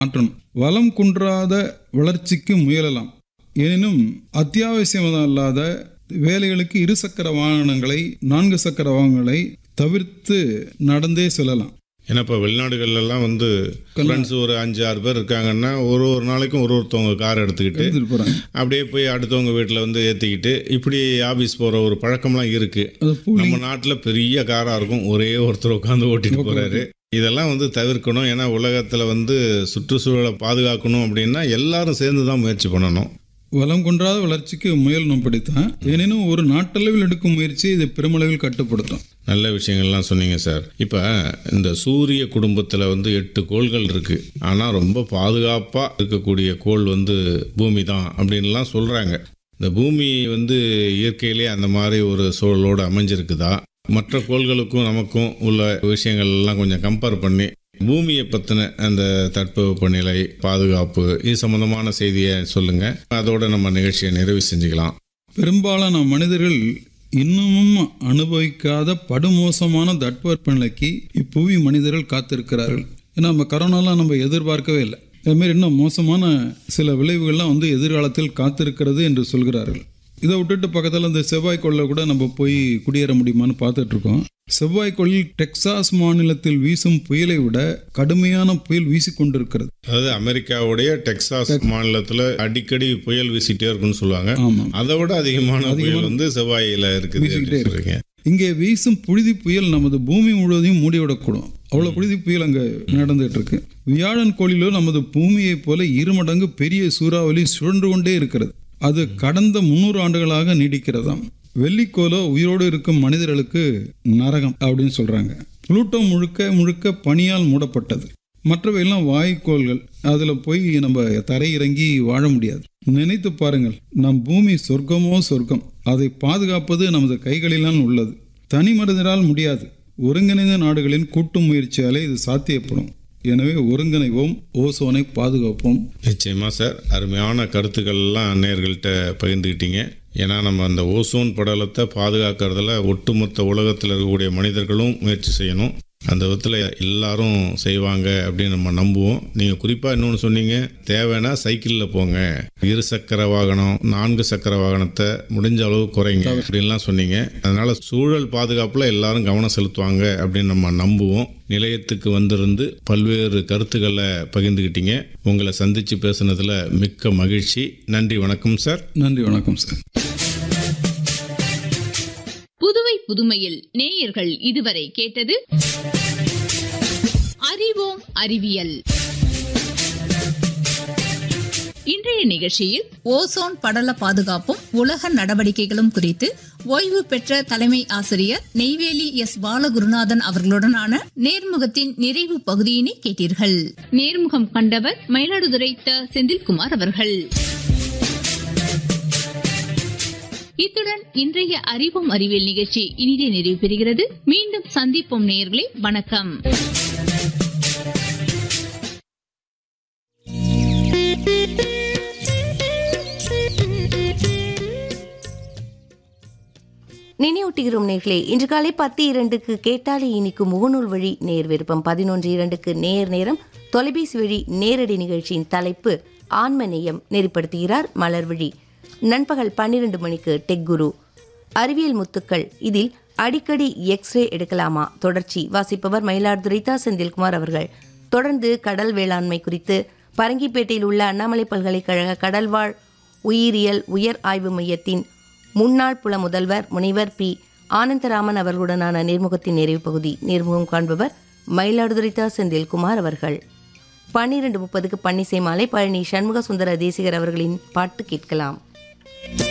மாற்றணும் வளம் குன்றாத வளர்ச்சிக்கு முயலலாம் எனினும் அத்தியாவசியம் அல்லாத வேலைகளுக்கு இருசக்கர வாகனங்களை நான்கு சக்கர வாகனங்களை தவிர்த்து நடந்தே செல்லலாம் ஏன்னா இப்போ வெளிநாடுகள்லாம் வந்து ஃப்ரெண்ட்ஸ் ஒரு அஞ்சு ஆறு பேர் இருக்காங்கன்னா ஒரு ஒரு நாளைக்கும் ஒரு ஒருத்தவங்க கார் எடுத்துக்கிட்டு எடுத்துட்டு போறாங்க அப்படியே போய் அடுத்தவங்க வீட்டில் வந்து ஏற்றிக்கிட்டு இப்படி ஆஃபீஸ் போகிற ஒரு பழக்கம்லாம் இருக்குது அது பூலி நம்ம நாட்டில் பெரிய காராக இருக்கும் ஒரே ஒருத்தர் உட்காந்து ஓட்டிட்டு போகிறாரு இதெல்லாம் வந்து தவிர்க்கணும் ஏன்னா உலகத்தில் வந்து சுற்றுச்சூழலை பாதுகாக்கணும் அப்படின்னா எல்லாரும் சேர்ந்து தான் முயற்சி பண்ணணும் வளம் குன்றாத வளர்ச்சிக்கு முயலணும் படித்தான் எனினும் ஒரு நாட்டளவில் எடுக்கும் முயற்சி இதை பெருமளவில் கட்டுப்படுத்தும் நல்ல விஷயங்கள்லாம் சொன்னீங்க சார் இப்போ இந்த சூரிய குடும்பத்தில் வந்து எட்டு கோள்கள் இருக்குது ஆனால் ரொம்ப பாதுகாப்பாக இருக்கக்கூடிய கோள் வந்து பூமி தான் அப்படின்லாம் சொல்கிறாங்க இந்த பூமி வந்து இயற்கையிலே அந்த மாதிரி ஒரு சூழலோடு அமைஞ்சிருக்குதா மற்ற கோள்களுக்கும் நமக்கும் உள்ள விஷயங்கள் எல்லாம் கொஞ்சம் கம்பேர் பண்ணி பூமியை பற்றின அந்த தட்பவெப்பநிலை பாதுகாப்பு இது சம்மந்தமான செய்தியை சொல்லுங்கள் அதோட நம்ம நிகழ்ச்சியை நிறைவு செஞ்சுக்கலாம் பெரும்பாலான மனிதர்கள் இன்னமும் அனுபவிக்காத படுமோசமான தட்பவெப்பநிலைக்கு இப்புவி மனிதர்கள் காத்திருக்கிறார்கள் ஏன்னா நம்ம கரோனாலாம் நம்ம எதிர்பார்க்கவே இல்லை அதுமாரி இன்னும் மோசமான சில விளைவுகள்லாம் வந்து எதிர்காலத்தில் காத்திருக்கிறது என்று சொல்கிறார்கள் இதை விட்டுட்டு பக்கத்தில் இந்த செவ்வாய்க்கோளில் கூட நம்ம போய் குடியேற முடியுமான்னு பார்த்துட்டு இருக்கோம் செவ்வாய்க்கோளில் டெக்சாஸ் மாநிலத்தில் வீசும் புயலை விட கடுமையான புயல் வீசிக்கொண்டிருக்கிறது அதாவது அமெரிக்காவுடைய டெக்சாஸ் மாநிலத்தில் அடிக்கடி புயல் வீசிட்டே இருக்குன்னு சொல்லுவாங்க ஆமாம் அதை விட அதிகமான புயல் வந்து செவ்வாயில இருக்குது வீசிக்கிட்டே அப்படின்னு சொல்றீங்க இங்கே வீசும் புழுதி புயல் நமது பூமி முழுவதையும் மூடிவிடக்கூடும் அவ்வளோ புழுதி புயல் அங்கே நடந்துகிட்டு இருக்கு வியாழன் கோளிலோ நமது பூமியைப் போல இருமடங்கு பெரிய சூறாவளி சுழன்று கொண்டே இருக்கிறது அது கடந்த முன்னூறு ஆண்டுகளாக நீடிக்கிறதாம் வெள்ளிக்கோலோ உயிரோடு இருக்கும் மனிதர்களுக்கு நரகம் அப்படின்னு சொல்றாங்க புளூட்டோ முழுக்க முழுக்க பனியால் மூடப்பட்டது மற்றவையெல்லாம் வாயுக்கோள்கள் அதில் போய் நம்ம தரையிறங்கி வாழ முடியாது நினைத்து பாருங்கள் நம் பூமி சொர்க்கமோ சொர்க்கம் அதை பாதுகாப்பது நமது கைகளில்தான் உள்ளது தனி மனிதரால் முடியாது ஒருங்கிணைந்த நாடுகளின் கூட்டு முயற்சியாலே இது சாத்தியப்படும் எனவே ஒருங்கிணைவோம் ஓசோனை பாதுகாப்போம் நிச்சயமா சார் அருமையான கருத்துக்கள்லாம் நேர்கள்ட்ட பகிர்ந்துக்கிட்டீங்க ஏன்னா நம்ம அந்த ஓசோன் படலத்தை பாதுகாக்கிறதுல ஒட்டுமொத்த உலகத்தில் இருக்கக்கூடிய மனிதர்களும் முயற்சி செய்யணும் அந்த விதத்தில் எல்லாரும் செய்வாங்க அப்படின்னு நம்ம நம்புவோம் நீங்கள் குறிப்பாக இன்னொன்று சொன்னீங்க தேவைன்னா சைக்கிளில் போங்க இரு சக்கர வாகனம் நான்கு சக்கர வாகனத்தை முடிஞ்ச அளவு குறைங்க அப்படின்லாம் சொன்னீங்க அதனால சூழல் பாதுகாப்பில் எல்லாரும் கவனம் செலுத்துவாங்க அப்படின்னு நம்ம நம்புவோம் நிலையத்துக்கு வந்திருந்து பல்வேறு கருத்துக்களை பகிர்ந்துக்கிட்டீங்க உங்களை சந்தித்து பேசுனதில் மிக்க மகிழ்ச்சி நன்றி வணக்கம் சார் நன்றி வணக்கம் சார் புதுவை புதுமையில் நேயர்கள் இதுவரை கேட்டது அறிவோம் அறிவியல் இன்றைய நிகழ்ச்சியில் ஓசோன் படல பாதுகாப்பும் உலக நடவடிக்கைகளும் குறித்து ஓய்வு பெற்ற தலைமை ஆசிரியர் நெய்வேலி எஸ் பாலகுருநாதன் அவர்களுடனான நேர்முகத்தின் நிறைவு பகுதியினை கேட்டீர்கள் நேர்முகம் கண்டவர் மயிலாடுதுறை த செந்தில்குமார் அவர்கள் இத்துடன் இன்றைய அறிவோம் அறிவியல் நிகழ்ச்சி இனிதே நிறைவு பெறுகிறது மீண்டும் சந்திப்போம் நேயர்களே வணக்கம் நினைவூட்டுகிறோம் நேர்களே இன்று காலை பத்து இரண்டுக்கு கேட்டாலே இனிக்கும் முகநூல் வழி நேர் விருப்பம் பதினொன்று இரண்டுக்கு நேர் நேரம் தொலைபேசி வழி நேரடி நிகழ்ச்சியின் தலைப்பு ஆன்ம நேயம் நெறிப்படுத்துகிறார் மலர்வழி நண்பகல் பன்னிரண்டு மணிக்கு டெக் குரு அறிவியல் முத்துக்கள் இதில் அடிக்கடி எக்ஸ்ரே எடுக்கலாமா தொடர்ச்சி வாசிப்பவர் மயிலாடுதுறை தா செந்தில்குமார் அவர்கள் தொடர்ந்து கடல் வேளாண்மை குறித்து பரங்கிப்பேட்டையில் உள்ள அண்ணாமலை பல்கலைக்கழக கடல்வாழ் உயிரியல் உயர் ஆய்வு மையத்தின் முன்னாள் புல முதல்வர் முனைவர் பி ஆனந்தராமன் அவர்களுடனான நேர்முகத்தின் நிறைவு பகுதி நேர்முகம் காண்பவர் மயிலாடுதுறை தா செந்தில்குமார் அவர்கள் பன்னிரண்டு முப்பதுக்கு பன்னிசை மாலை பழனி சண்முக சுந்தர தேசிகர் அவர்களின் பாட்டு கேட்கலாம்